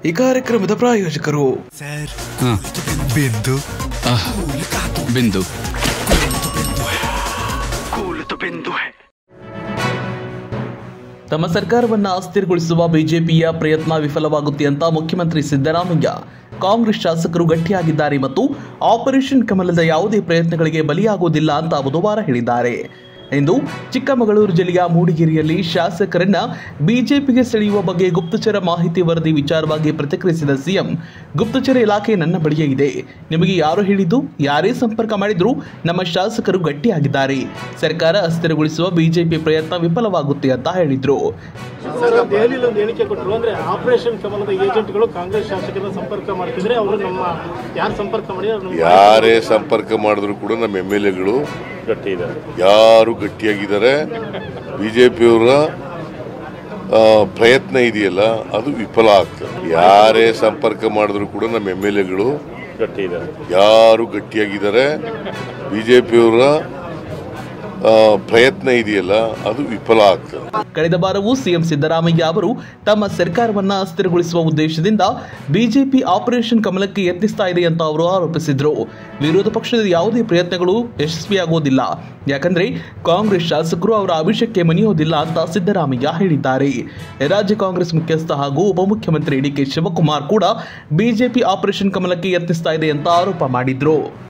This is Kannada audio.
ಈ ಕಾರ್ಯಕ್ರಮದ ಪ್ರಾಯೋಜಕರು ಸರ್ ಹಾ. ಬಿಂದು ಆಹ್, ಬಿಂದು ತಮ್ಮ ಸರ್ಕಾರವನ್ನ ಅಸ್ಥಿರಗೊಳಿಸುವ ಬಿಜೆಪಿಯ ಪ್ರಯತ್ನ ವಿಫಲವಾಗುತ್ತೆ ಅಂತ ಮುಖ್ಯಮಂತ್ರಿ ಸಿದ್ದರಾಮಯ್ಯ ಕಾಂಗ್ರೆಸ್ ಶಾಸಕರು ಗಟ್ಟಿಯಾಗಿದ್ದಾರೆ ಮತ್ತು ಆಪರೇಷನ್ ಕಮಲದ ಯಾವುದೇ ಪ್ರಯತ್ನಗಳಿಗೆ ಬಲಿಯಾಗುವುದಿಲ್ಲ ಅಂತ ಬುಧವಾರ ಹೇಳಿದ್ದಾರೆ ಇಂದು ಚಿಕ್ಕಮಗಳೂರು ಜಿಲ್ಲೆಯ ಮೂಡಿಗೆರೆಯಲ್ಲಿ ಶಾಸಕರನ್ನ ಬಿಜೆಪಿಗೆ ಸೆಳೆಯುವ ಬಗ್ಗೆ ಗುಪ್ತಚರ ಮಾಹಿತಿ ವರದಿ ವಿಚಾರವಾಗಿ ಪ್ರತಿಕ್ರಿಯಿಸಿದ ಸಿಎಂ ಗುಪ್ತಚರ ಇಲಾಖೆ ನನ್ನ ಬಳಿಯೇ ಇದೆ ನಿಮಗೆ ಯಾರು ಹೇಳಿದ್ದು ಯಾರೇ ಸಂಪರ್ಕ ಮಾಡಿದ್ರು ನಮ್ಮ ಶಾಸಕರು ಗಟ್ಟಿಯಾಗಿದ್ದಾರೆ ಸರ್ಕಾರ ಅಸ್ಥಿರಗೊಳಿಸುವ ಬಿಜೆಪಿ ಪ್ರಯತ್ನ ವಿಫಲವಾಗುತ್ತೆ ಅಂತ ಹೇಳಿದ್ರು ಸರ್ ದೆಹಲಿಯಲ್ಲಿ ಒಂದು ಹೇಳಿಕೆ ಕೊಟ್ಟರು ಅಂದ್ರೆ ಆಪರೇಷನ್ ಕಮಲದ ಏಜೆಂಟ್ಗಳು ಕಾಂಗ್ರೆಸ್ ಶಾಸಕರನ್ನ ಸಂಪರ್ಕ ಮಾಡ್ತಿದ್ರೆ ಅವರು ನಮ್ಮ ಯಾರು ಸಂಪರ್ಕ ಮಾಡಿ ಅವ್ರು ನಮ್ಮ ಯಾರೇ ಸಂಪರ್ಕ ಮಾಡಿದ್ರು ಕೂಡ ನಮ್ಮ ಎಮ್ ಎಲ್ ಎಗಳು ಗಟ್ಟಿ ಇದೆ ಯಾರು ಗಟ್ಟಿಯಾಗಿದ್ದಾರೆ ಬಿಜೆಪಿಯವರ ಪ್ರಯತ್ನ ಇದೆಯಲ್ಲ ಅದು ವಿಫಲ ಆಗ್ತದೆ ಯಾರೇ ಸಂಪರ್ಕ ಮಾಡಿದ್ರು ಕೂಡ ನಮ್ಮ ಎಮ್ ಎಲ್ ಎಗಳು ಗಟ್ಟಿ ಇದೆ ಯಾರು ಗಟ್ಟಿಯಾಗಿದ್ದಾರೆ ಬಿಜೆಪಿಯವರ ಪ್ರಯತ್ನ ಇದೆಯಲ್ಲ ಅದು ವಿಫಲ ಆಗ್ತದೆ ಕಳೆದ ಬಾರವೂ ಸಿಎಂ ಸಿದ್ದರಾಮಯ್ಯ ಅವರು ತಮ್ಮ ಸರ್ಕಾರವನ್ನ ಅಸ್ಥಿರಗೊಳಿಸುವ ಉದ್ದೇಶದಿಂದ ಬಿಜೆಪಿ ಆಪರೇಷನ್ ಕಮಲಕ್ಕೆ ಯತ್ನಿಸ್ತಾ ಇದೆ ಅಂತ ಅವರು ಆರೋಪಿಸಿದ್ರು ವಿರೋಧ ಪಕ್ಷದ ಯಾವುದೇ ಪ್ರಯತ್ನಗಳು ಯಶಸ್ವಿಯಾಗುವುದಿಲ್ಲ ಯಾಕಂದ್ರೆ ಕಾಂಗ್ರೆಸ್ ಶಾಸಕರು ಅವರ ಅಭಿಷೇಕಕ್ಕೆ ಮಣಿಯೋದಿಲ್ಲ ಅಂತ ಸಿದ್ದರಾಮಯ್ಯ ಹೇಳಿದ್ದಾರೆ ರಾಜ್ಯ ಕಾಂಗ್ರೆಸ್ ಮುಖ್ಯಸ್ಥ ಹಾಗೂ ಉಪಮುಖ್ಯಮಂತ್ರಿ ಡಿ ಕೆ ಶಿವಕುಮಾರ್ ಕೂಡ ಬಿಜೆಪಿ ಆಪರೇಷನ್ ಕಮಲಕ್ಕೆ ಯತ್ನಿಸ್ತಾ ಇದೆ ಅಂತ ಆರೋಪ ಮಾಡಿದ್ರು